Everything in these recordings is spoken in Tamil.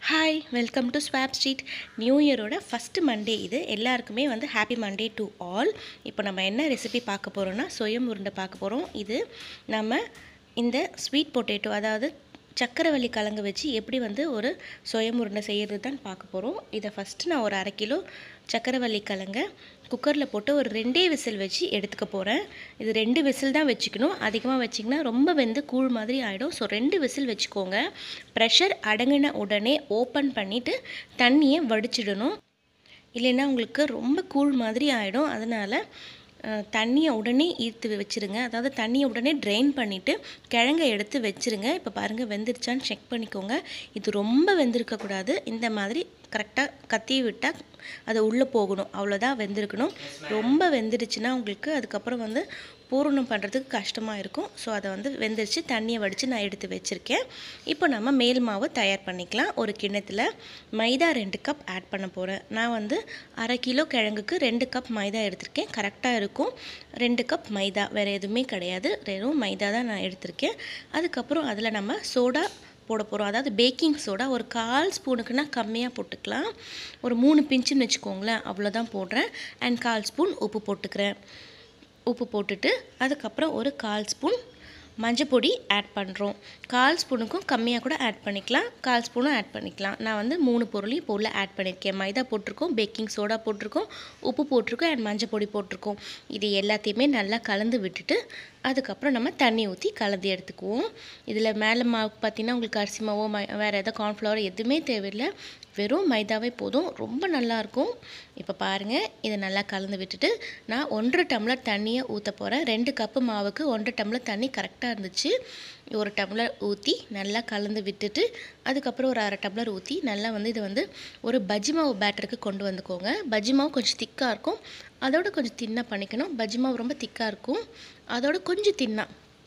Hi welcome to swap street new இயரோட ஃபஸ்ட்டு மண்டே இது எல்லாருக்குமே வந்து ஹாப்பி மண்டே டு ஆல் இப்போ நம்ம என்ன ரெசிபி பார்க்க போகிறோம்னா சொயம் உருண்டை பார்க்க போகிறோம் இது நம்ம இந்த ஸ்வீட் பொட்டேட்டோ அதாவது சக்கரவள்ளி கிழங்கு வச்சு எப்படி வந்து ஒரு சொயம் உருண்டை செய்கிறது தான் பார்க்க போகிறோம் இதை ஃபஸ்ட்டு நான் ஒரு அரை கிலோ சக்கரவள்ளி கிழங்க குக்கரில் போட்டு ஒரு ரெண்டே விசில் வச்சு எடுத்துக்க போகிறேன் இது ரெண்டு விசில் தான் வச்சுக்கணும் அதிகமாக வச்சிங்கன்னா ரொம்ப வெந்து கூழ் மாதிரி ஆகிடும் ஸோ ரெண்டு விசில் வச்சுக்கோங்க ப்ரெஷர் அடங்கின உடனே ஓப்பன் பண்ணிவிட்டு தண்ணியை வடிச்சிடணும் இல்லைன்னா உங்களுக்கு ரொம்ப கூழ் மாதிரி ஆகிடும் அதனால் தண்ணியை உடனே ஈர்த்து வச்சுருங்க அதாவது தண்ணியை உடனே ட்ரெயின் பண்ணிவிட்டு கிழங்கை எடுத்து வச்சுருங்க இப்போ பாருங்கள் வெந்துருச்சான்னு செக் பண்ணிக்கோங்க இது ரொம்ப வெந்திருக்கக்கூடாது இந்த மாதிரி கரெக்டாக கத்தி விட்டால் அது உள்ளே போகணும் அவ்வளோதான் வெந்திருக்கணும் ரொம்ப வெந்துடுச்சுன்னா உங்களுக்கு அதுக்கப்புறம் வந்து பூரணம் பண்ணுறதுக்கு கஷ்டமாக இருக்கும் ஸோ அதை வந்து வெந்துருச்சு தண்ணியை வடித்து நான் எடுத்து வச்சுருக்கேன் இப்போ நம்ம மேல் மாவு தயார் பண்ணிக்கலாம் ஒரு கிண்ணத்தில் மைதா ரெண்டு கப் ஆட் பண்ண போகிறேன் நான் வந்து அரை கிலோ கிழங்குக்கு ரெண்டு கப் மைதா எடுத்திருக்கேன் கரெக்டாக இருக்கும் ரெண்டு கப் மைதா வேறு எதுவுமே கிடையாது வெறும் மைதா தான் நான் எடுத்திருக்கேன் அதுக்கப்புறம் அதில் நம்ம சோடா போட போகிறோம் அதாவது பேக்கிங் சோடா ஒரு கால் ஸ்பூனுக்குன்னா கம்மியாக போட்டுக்கலாம் ஒரு மூணு பிஞ்சுன்னு வச்சுக்கோங்களேன் அவ்வளோதான் போடுறேன் அண்ட் கால் ஸ்பூன் உப்பு போட்டுக்கிறேன் உப்பு போட்டுட்டு அதுக்கப்புறம் ஒரு கால் ஸ்பூன் மஞ்சள் பொடி ஆட் பண்ணுறோம் கால் ஸ்பூனுக்கும் கம்மியாக கூட ஆட் பண்ணிக்கலாம் கால் ஸ்பூனும் ஆட் பண்ணிக்கலாம் நான் வந்து மூணு பொருளையும் இப்போ உள்ள ஆட் பண்ணியிருக்கேன் மைதா போட்டிருக்கோம் பேக்கிங் சோடா போட்டிருக்கோம் உப்பு போட்டிருக்கோம் அண்ட் மஞ்சள் பொடி போட்டிருக்கோம் இது எல்லாத்தையுமே நல்லா கலந்து விட்டுட்டு அதுக்கப்புறம் நம்ம தண்ணி ஊற்றி கலந்து எடுத்துக்குவோம் இதில் மேலே மாவு பார்த்திங்கன்னா உங்களுக்கு அரிசி மாவோ மை வேறு எதாவது கார்ன்ஃப்ளவர் எதுவுமே தேவையில்லை வெறும் மைதாவே போதும் ரொம்ப நல்லாயிருக்கும் இப்போ பாருங்கள் இதை நல்லா கலந்து விட்டுட்டு நான் ஒன்றரை டம்ளர் தண்ணியை ஊற்ற போகிறேன் ரெண்டு கப்பு மாவுக்கு ஒன்றரை டம்ளர் தண்ணி கரெக்டாக இருந்துச்சு ஒரு டம்ளர் ஊற்றி நல்லா கலந்து விட்டுட்டு அதுக்கப்புறம் ஒரு அரை டம்ளர் ஊற்றி நல்லா வந்து இதை வந்து ஒரு பஜ்ஜி மாவு பேட்டருக்கு கொண்டு வந்துக்கோங்க பஜ்ஜி மாவு கொஞ்சம் திக்காக இருக்கும் அதோட கொஞ்சம் தின்னாக பண்ணிக்கணும் பஜ்ஜி மாவு ரொம்ப திக்காக இருக்கும் அதோட கொஞ்சம் தின்னா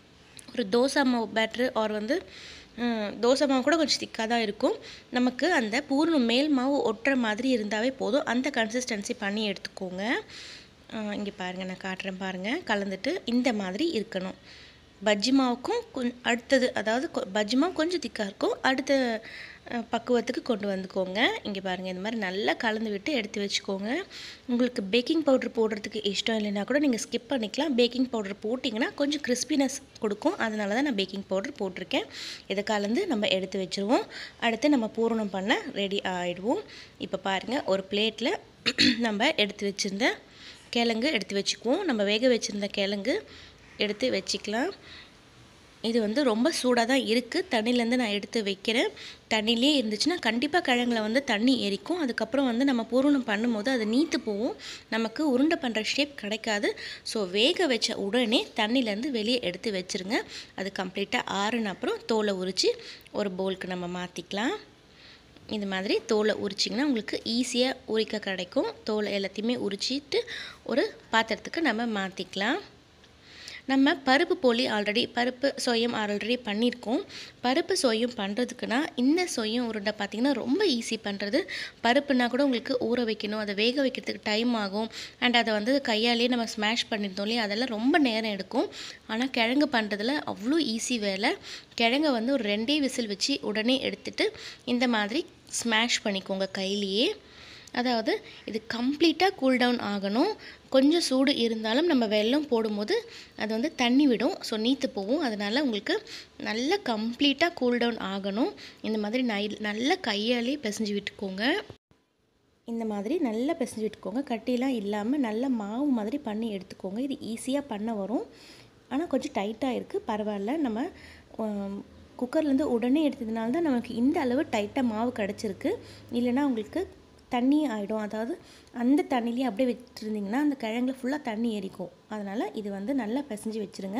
ஒரு தோசை மாவு பேட்ரு ஆர் வந்து தோசை மாவு கூட கொஞ்சம் திக்காக தான் இருக்கும் நமக்கு அந்த பூர்ணம் மேல் மாவு ஒட்டுற மாதிரி இருந்தாவே போதும் அந்த கன்சிஸ்டன்சி பண்ணி எடுத்துக்கோங்க இங்கே பாருங்கள் நான் காட்டுறேன் பாருங்கள் கலந்துட்டு இந்த மாதிரி இருக்கணும் பஜ்ஜி மாவுக்கும் கொஞ் அடுத்தது அதாவது பஜ்ஜி மாவு கொஞ்சம் திக்காக இருக்கும் அடுத்த பக்குவத்துக்கு கொண்டு வந்துக்கோங்க இங்கே பாருங்கள் இந்த மாதிரி நல்லா கலந்து விட்டு எடுத்து வச்சுக்கோங்க உங்களுக்கு பேக்கிங் பவுடர் போடுறதுக்கு இஷ்டம் இல்லைன்னா கூட நீங்கள் ஸ்கிப் பண்ணிக்கலாம் பேக்கிங் பவுடர் போட்டிங்கன்னா கொஞ்சம் கிறிஸ்பினஸ் கொடுக்கும் அதனால தான் நான் பேக்கிங் பவுடர் போட்டிருக்கேன் இதை கலந்து நம்ம எடுத்து வச்சுருவோம் அடுத்து நம்ம பூரணம் பண்ண ரெடி ஆகிடுவோம் இப்போ பாருங்கள் ஒரு பிளேட்டில் நம்ம எடுத்து வச்சுருந்த கிழங்கு எடுத்து வச்சுக்குவோம் நம்ம வேக வச்சுருந்த கிழங்கு எடுத்து வச்சுக்கலாம் இது வந்து ரொம்ப சூடாக தான் இருக்குது தண்ணியிலேருந்து நான் எடுத்து வைக்கிறேன் தண்ணியிலே இருந்துச்சுன்னா கண்டிப்பாக கிழங்குல வந்து தண்ணி எரிக்கும் அதுக்கப்புறம் வந்து நம்ம பூரணம் பண்ணும்போது அது நீத்து போகும் நமக்கு உருண்டை பண்ணுற ஷேப் கிடைக்காது ஸோ வேக வச்ச உடனே தண்ணியிலேருந்து வெளியே எடுத்து வச்சுருங்க அது கம்ப்ளீட்டாக ஆறுன அப்புறம் தோலை உரித்து ஒரு பவுலுக்கு நம்ம மாற்றிக்கலாம் இந்த மாதிரி தோலை உரிச்சிங்கன்னா உங்களுக்கு ஈஸியாக உரிக்க கிடைக்கும் தோலை எல்லாத்தையுமே உரிச்சிட்டு ஒரு பாத்திரத்துக்கு நம்ம மாற்றிக்கலாம் நம்ம பருப்பு போலி ஆல்ரெடி பருப்பு சொயம் ஆல்ரெடி பண்ணியிருக்கோம் பருப்பு சொயம் பண்ணுறதுக்குனா இந்த சொயம் உருண்டை பார்த்திங்கன்னா ரொம்ப ஈஸி பண்ணுறது பருப்புனா கூட உங்களுக்கு ஊற வைக்கணும் அதை வேக வைக்கிறதுக்கு டைம் ஆகும் அண்ட் அதை வந்து கையாலேயே நம்ம ஸ்மாஷ் பண்ணியிருந்தோம் இல்லையா அதெல்லாம் ரொம்ப நேரம் எடுக்கும் ஆனால் கிழங்கு பண்ணுறதுல அவ்வளோ ஈஸி வேலை கிழங்க வந்து ஒரு ரெண்டே விசில் வச்சு உடனே எடுத்துட்டு இந்த மாதிரி ஸ்மாஷ் பண்ணிக்கோங்க கையிலேயே அதாவது இது கம்ப்ளீட்டாக கூல் டவுன் ஆகணும் கொஞ்சம் சூடு இருந்தாலும் நம்ம வெல்லம் போடும்போது அது வந்து தண்ணி விடும் ஸோ நீத்து போகும் அதனால் உங்களுக்கு நல்லா கம்ப்ளீட்டாக கூல் டவுன் ஆகணும் இந்த மாதிரி நை நல்லா கையாலே பிசைஞ்சு விட்டுக்கோங்க இந்த மாதிரி நல்லா பிசைஞ்சு விட்டுக்கோங்க கட்டிலாம் இல்லாமல் நல்ல மாவு மாதிரி பண்ணி எடுத்துக்கோங்க இது ஈஸியாக பண்ண வரும் ஆனால் கொஞ்சம் டைட்டாக இருக்குது பரவாயில்ல நம்ம குக்கர்லேருந்து உடனே எடுத்ததுனால தான் நமக்கு இந்த அளவு டைட்டாக மாவு கிடச்சிருக்கு இல்லைனா உங்களுக்கு தண்ணி ஆகிடும் அதாவது அந்த தண்ணிலேயே அப்படியே வச்சுருந்திங்கன்னா அந்த கிழங்குல ஃபுல்லாக தண்ணி ஏறிக்கும் அதனால் இது வந்து நல்லா பிசைஞ்சு வச்சுருங்க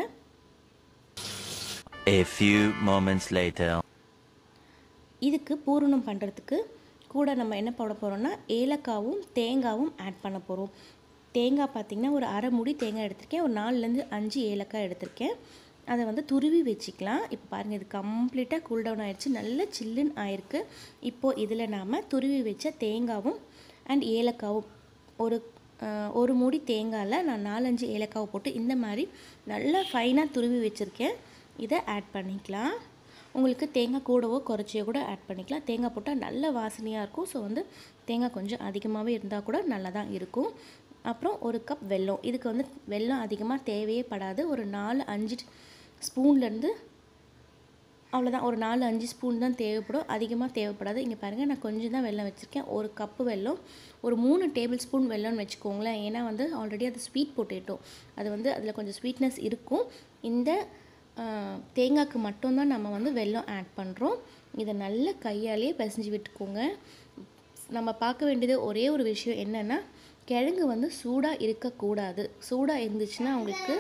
A few moments later. இதுக்கு பூரணம் பண்ணுறதுக்கு கூட நம்ம என்ன போட போகிறோம்னா ஏலக்காவும் தேங்காவும் ஆட் பண்ண போகிறோம் தேங்காய் பார்த்திங்கன்னா ஒரு அரை முடி தேங்காய் எடுத்திருக்கேன் ஒரு நாலுலேருந்து அஞ்சு ஏலக்காய் எடுத்திருக்கேன் அதை வந்து துருவி வச்சுக்கலாம் இப்போ பாருங்கள் இது கம்ப்ளீட்டாக கூல் டவுன் ஆயிடுச்சு நல்ல சில்லுன்னு ஆயிருக்கு இப்போது இதில் நாம் துருவி வச்ச தேங்காவும் அண்ட் ஏலக்காவும் ஒரு ஒரு மூடி தேங்காயில் நான் நாலஞ்சு ஏலக்காவை போட்டு இந்த மாதிரி நல்லா ஃபைனாக துருவி வச்சுருக்கேன் இதை ஆட் பண்ணிக்கலாம் உங்களுக்கு தேங்காய் கூடவோ குறைச்சியோ கூட ஆட் பண்ணிக்கலாம் தேங்காய் போட்டால் நல்ல வாசனையாக இருக்கும் ஸோ வந்து தேங்காய் கொஞ்சம் அதிகமாகவே இருந்தால் கூட நல்லா தான் இருக்கும் அப்புறம் ஒரு கப் வெல்லம் இதுக்கு வந்து வெல்லம் அதிகமாக தேவையே படாது ஒரு நாலு அஞ்சு ஸ்பூன்லேருந்து அவ்வளோதான் ஒரு நாலு அஞ்சு ஸ்பூன் தான் தேவைப்படும் அதிகமாக தேவைப்படாது இங்கே பாருங்கள் நான் கொஞ்சம் தான் வெல்லம் வச்சுருக்கேன் ஒரு கப்பு வெல்லம் ஒரு மூணு டேபிள் ஸ்பூன் வெல்லம்னு வச்சுக்கோங்களேன் ஏன்னா வந்து ஆல்ரெடி அது ஸ்வீட் பொட்டேட்டோ அது வந்து அதில் கொஞ்சம் ஸ்வீட்னஸ் இருக்கும் இந்த தேங்காய்க்கு மட்டும்தான் நம்ம வந்து வெல்லம் ஆட் பண்ணுறோம் இதை நல்ல கையாலேயே பிசைஞ்சு விட்டுக்கோங்க நம்ம பார்க்க வேண்டியது ஒரே ஒரு விஷயம் என்னென்னா கிழங்கு வந்து சூடாக இருக்கக்கூடாது சூடாக இருந்துச்சுன்னா உங்களுக்கு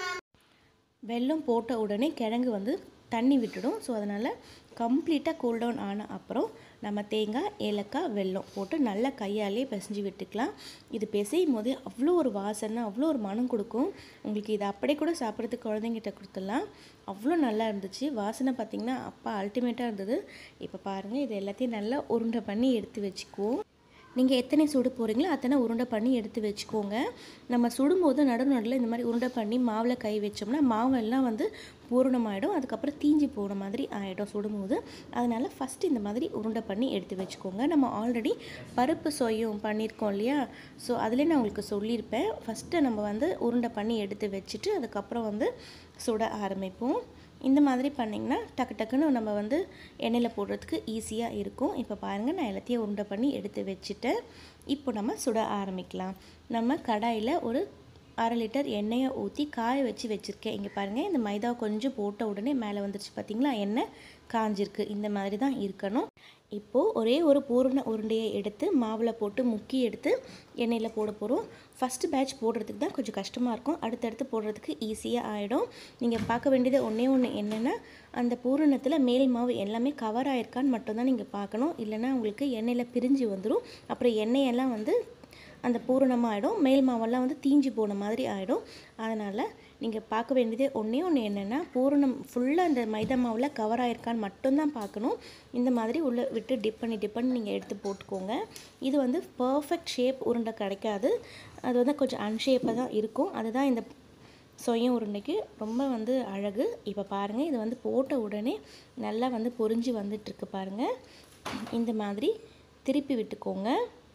வெல்லம் போட்ட உடனே கிழங்கு வந்து தண்ணி விட்டுடும் ஸோ அதனால் கம்ப்ளீட்டாக கூல் டவுன் ஆன அப்புறம் நம்ம தேங்காய் ஏலக்காய் வெல்லம் போட்டு நல்லா கையாலே பிசைஞ்சு விட்டுக்கலாம் இது பிசையும் போது அவ்வளோ ஒரு வாசனை அவ்வளோ ஒரு மனம் கொடுக்கும் உங்களுக்கு இதை அப்படியே கூட சாப்பிட்றதுக்கு குழந்தைங்கிட்ட கொடுத்துடலாம் அவ்வளோ நல்லா இருந்துச்சு வாசனை பார்த்திங்கன்னா அப்பா அல்டிமேட்டாக இருந்தது இப்போ பாருங்கள் இது எல்லாத்தையும் நல்லா உருண்டை பண்ணி எடுத்து வச்சுக்குவோம் நீங்கள் எத்தனை சுடு போகிறீங்களோ அத்தனை உருண்டை பண்ணி எடுத்து வச்சுக்கோங்க நம்ம சுடும்போது நடு நடுவில் இந்த மாதிரி உருண்டை பண்ணி மாவில் கை வச்சோம்னா மாவெல்லாம் வந்து பூரணமாயிடும் அதுக்கப்புறம் தீஞ்சு போன மாதிரி ஆகிடும் சுடும்போது அதனால் ஃபஸ்ட்டு இந்த மாதிரி உருண்டை பண்ணி எடுத்து வச்சுக்கோங்க நம்ம ஆல்ரெடி பருப்பு சொய்யும் பண்ணியிருக்கோம் இல்லையா ஸோ அதிலே நான் உங்களுக்கு சொல்லியிருப்பேன் ஃபஸ்ட்டு நம்ம வந்து உருண்டை பண்ணி எடுத்து வச்சுட்டு அதுக்கப்புறம் வந்து சுட ஆரம்பிப்போம் இந்த மாதிரி பண்ணிங்கன்னா டக்கு டக்குன்னு நம்ம வந்து எண்ணெயில் போடுறதுக்கு ஈஸியாக இருக்கும் இப்போ பாருங்கள் நான் எல்லாத்தையும் உருண்டை பண்ணி எடுத்து வச்சுட்டேன் இப்போ நம்ம சுட ஆரம்பிக்கலாம் நம்ம கடாயில் ஒரு அரை லிட்டர் எண்ணெயை ஊற்றி காய வச்சு வச்சுருக்கேன் இங்கே பாருங்கள் இந்த மைதா கொஞ்சம் போட்ட உடனே மேலே வந்துருச்சு பார்த்தீங்களா எண்ணெய் காஞ்சிருக்கு இந்த மாதிரி தான் இருக்கணும் இப்போது ஒரே ஒரு பூரண உருண்டையை எடுத்து மாவில் போட்டு முக்கி எடுத்து எண்ணெயில் போட போகிறோம் ஃபஸ்ட்டு பேட்ச் போடுறதுக்கு தான் கொஞ்சம் கஷ்டமாக இருக்கும் அடுத்தடுத்து போடுறதுக்கு ஈஸியாக ஆகிடும் நீங்கள் பார்க்க வேண்டியது ஒன்றே ஒன்று என்னென்னா அந்த பூரணத்தில் மேல் மாவு எல்லாமே கவர் ஆயிருக்கான்னு மட்டும்தான் நீங்கள் பார்க்கணும் இல்லைன்னா உங்களுக்கு எண்ணெயில் பிரிஞ்சு வந்துடும் அப்புறம் எண்ணெயெல்லாம் வந்து அந்த பூரணமாகிடும் மேல் மாவெல்லாம் வந்து தீஞ்சு போன மாதிரி ஆகிடும் அதனால் நீங்கள் பார்க்க வேண்டியதே ஒன்றே ஒன்று என்னென்னா பூரணம் ஃபுல்லாக இந்த மைதா மாவில் கவர் ஆயிருக்கான்னு மட்டும்தான் பார்க்கணும் இந்த மாதிரி உள்ளே விட்டு டிப் பண்ணி டிப் பண்ணி நீங்கள் எடுத்து போட்டுக்கோங்க இது வந்து பர்ஃபெக்ட் ஷேப் உருண்டை கிடைக்காது அது வந்து கொஞ்சம் அன்ஷேப்பாக தான் இருக்கும் அதுதான் இந்த சொயம் உருண்டைக்கு ரொம்ப வந்து அழகு இப்போ பாருங்கள் இது வந்து போட்ட உடனே நல்லா வந்து பொரிஞ்சு வந்துட்டுருக்கு பாருங்கள் இந்த மாதிரி திருப்பி விட்டுக்கோங்க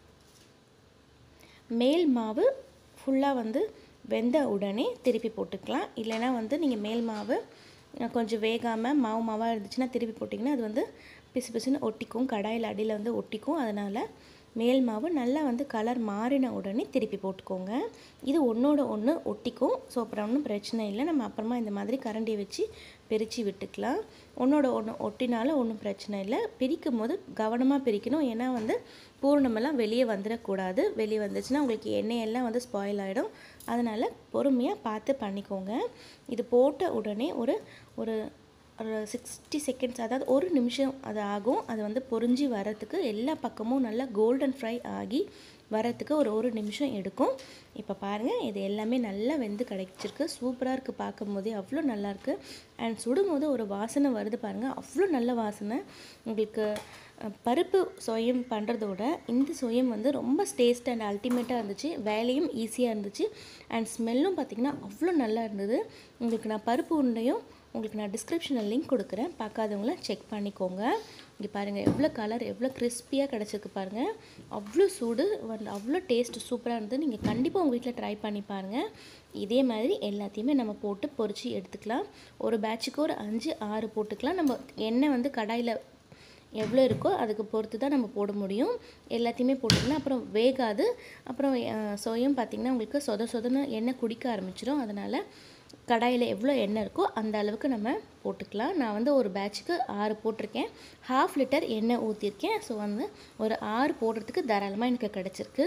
மேல் மாவு ஃபுல்லாக வந்து வெந்த உடனே திருப்பி போட்டுக்கலாம் இல்லைனா வந்து நீங்கள் மேல் மாவு கொஞ்சம் வேகாமல் மாவு மாவாக இருந்துச்சுன்னா திருப்பி போட்டிங்கன்னா அது வந்து பிசு பிசுன்னு ஒட்டிக்கும் கடாயில் அடியில் வந்து ஒட்டிக்கும் அதனால் மேல் மாவு நல்லா வந்து கலர் மாறின உடனே திருப்பி போட்டுக்கோங்க இது ஒன்றோட ஒன்று ஒட்டிக்கும் ஸோ அப்புறம் ஒன்றும் பிரச்சனை இல்லை நம்ம அப்புறமா இந்த மாதிரி கரண்டியை வச்சு பிரித்து விட்டுக்கலாம் ஒன்றோட ஒன்று ஒட்டினாலும் ஒன்றும் பிரச்சனை இல்லை பிரிக்கும் போது கவனமாக பிரிக்கணும் ஏன்னா வந்து பூர்ணமெல்லாம் வெளியே வந்துடக்கூடாது வெளியே வந்துச்சுன்னா உங்களுக்கு எண்ணெயெல்லாம் வந்து ஸ்பாயில் ஆகிடும் அதனால் பொறுமையாக பார்த்து பண்ணிக்கோங்க இது போட்ட உடனே ஒரு ஒரு ஒரு சிக்ஸ்டி செகண்ட்ஸ் அதாவது ஒரு நிமிஷம் அது ஆகும் அது வந்து பொரிஞ்சு வரத்துக்கு எல்லா பக்கமும் நல்லா கோல்டன் ஃப்ரை ஆகி வரத்துக்கு ஒரு ஒரு நிமிஷம் எடுக்கும் இப்போ பாருங்கள் இது எல்லாமே நல்லா வெந்து கிடைச்சிருக்கு சூப்பராக இருக்குது பார்க்கும் போதே அவ்வளோ நல்லாயிருக்கு அண்ட் சுடும்போது ஒரு வாசனை வருது பாருங்கள் அவ்வளோ நல்ல வாசனை உங்களுக்கு பருப்பு சொயம் பண்ணுறதோட இந்த சொயம் வந்து ரொம்ப டேஸ்ட் அண்ட் அல்டிமேட்டாக இருந்துச்சு வேலையும் ஈஸியாக இருந்துச்சு அண்ட் ஸ்மெல்லும் பார்த்திங்கன்னா அவ்வளோ நல்லா இருந்தது உங்களுக்கு நான் பருப்பு உருண்டையும் உங்களுக்கு நான் டிஸ்கிரிப்ஷனில் லிங்க் கொடுக்குறேன் பார்க்காதவங்கள செக் பண்ணிக்கோங்க இங்கே பாருங்கள் எவ்வளோ கலர் எவ்வளோ கிறிஸ்பியாக கிடச்சிருக்கு பாருங்கள் அவ்வளோ சூடு வந்து அவ்வளோ டேஸ்ட் சூப்பராக இருந்தது நீங்கள் கண்டிப்பாக உங்கள் வீட்டில் ட்ரை பண்ணி பாருங்கள் இதே மாதிரி எல்லாத்தையுமே நம்ம போட்டு பொரித்து எடுத்துக்கலாம் ஒரு பேட்சுக்கு ஒரு அஞ்சு ஆறு போட்டுக்கலாம் நம்ம எண்ணெய் வந்து கடாயில் எவ்வளோ இருக்கோ அதுக்கு பொறுத்து தான் நம்ம போட முடியும் எல்லாத்தையுமே போட்டிங்கன்னா அப்புறம் வேகாது அப்புறம் சோயம் பார்த்திங்கன்னா உங்களுக்கு சொத சொதன்னு எண்ணெய் குடிக்க ஆரம்பிச்சிடும் அதனால் கடாயில் எவ்வளோ எண்ணெய் இருக்கோ அந்த அளவுக்கு நம்ம போட்டுக்கலாம் நான் வந்து ஒரு பேட்சுக்கு ஆறு போட்டிருக்கேன் ஹாஃப் லிட்டர் எண்ணெய் ஊற்றிருக்கேன் ஸோ வந்து ஒரு ஆறு போடுறதுக்கு தாராளமாக எனக்கு கிடச்சிருக்கு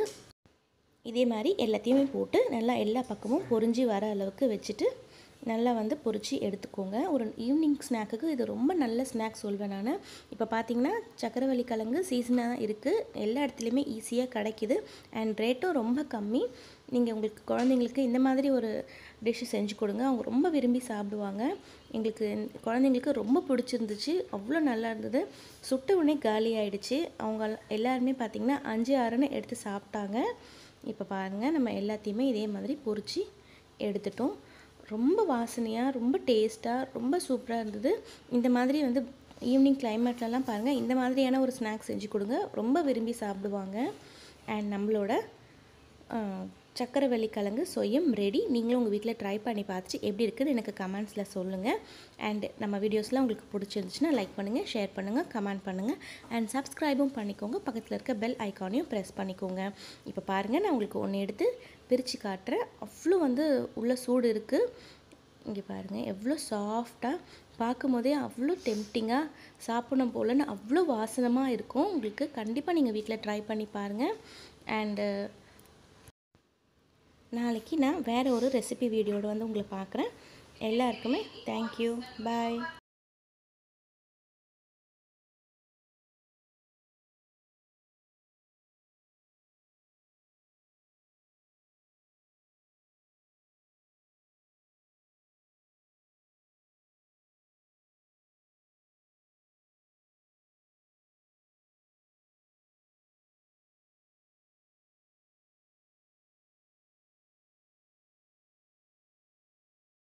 இதே மாதிரி எல்லாத்தையுமே போட்டு நல்லா எல்லா பக்கமும் பொரிஞ்சு வர அளவுக்கு வச்சுட்டு நல்லா வந்து பொரித்து எடுத்துக்கோங்க ஒரு ஈவினிங் ஸ்நாக்குக்கு இது ரொம்ப நல்ல ஸ்நாக் சொல்வேன் நான் இப்போ பார்த்தீங்கன்னா சக்கரவள்ளி கிழங்கு சீசனாக தான் இருக்குது எல்லா இடத்துலையுமே ஈஸியாக கிடைக்கிது அண்ட் ரேட்டும் ரொம்ப கம்மி நீங்கள் உங்களுக்கு குழந்தைங்களுக்கு இந்த மாதிரி ஒரு டிஷ்ஷு செஞ்சு கொடுங்க அவங்க ரொம்ப விரும்பி சாப்பிடுவாங்க எங்களுக்கு குழந்தைங்களுக்கு ரொம்ப பிடிச்சிருந்துச்சு அவ்வளோ நல்லா இருந்தது சுட்ட உடனே காலி ஆயிடுச்சு அவங்க எல்லாருமே பார்த்திங்கன்னா அஞ்சு ஆறுன்னு எடுத்து சாப்பிட்டாங்க இப்போ பாருங்கள் நம்ம எல்லாத்தையுமே இதே மாதிரி பொரித்து எடுத்துட்டோம் ரொம்ப வாசனையாக ரொம்ப டேஸ்ட்டாக ரொம்ப சூப்பராக இருந்தது இந்த மாதிரி வந்து ஈவினிங் கிளைமேட்லலாம் பாருங்கள் இந்த மாதிரியான ஒரு ஸ்நாக்ஸ் செஞ்சு கொடுங்க ரொம்ப விரும்பி சாப்பிடுவாங்க அண்ட் நம்மளோட ஆஹ், சக்கரவள்ளி கிழங்கு சொயம் ரெடி நீங்களும் உங்கள் வீட்டில் ட்ரை பண்ணி பார்த்துட்டு எப்படி இருக்குன்னு எனக்கு கமெண்ட்ஸில் சொல்லுங்கள் அண்ட் நம்ம வீடியோஸ்லாம் உங்களுக்கு பிடிச்சிருந்துச்சுன்னா லைக் பண்ணுங்கள் ஷேர் பண்ணுங்கள் கமெண்ட் பண்ணுங்கள் அண்ட் சப்ஸ்கிரைபும் பண்ணிக்கோங்க பக்கத்தில் இருக்க பெல் ஐக்கானையும் ப்ரெஸ் பண்ணிக்கோங்க இப்போ பாருங்கள் நான் உங்களுக்கு ஒன்று எடுத்து பிரித்து காட்டுறேன் அவ்வளோ வந்து உள்ள சூடு இருக்குது இங்கே பாருங்கள் எவ்வளோ சாஃப்டாக பார்க்கும் போதே அவ்வளோ டெம்டிங்காக சாப்பிடணும் போலன்னு அவ்வளோ வாசனமாக இருக்கும் உங்களுக்கு கண்டிப்பாக நீங்கள் வீட்டில் ட்ரை பண்ணி பாருங்கள் அண்டு நாளைக்கு நான் வேறு ஒரு ரெசிபி வீடியோட வந்து உங்களை பார்க்குறேன் எல்லாருக்குமே தேங்க்யூ பாய்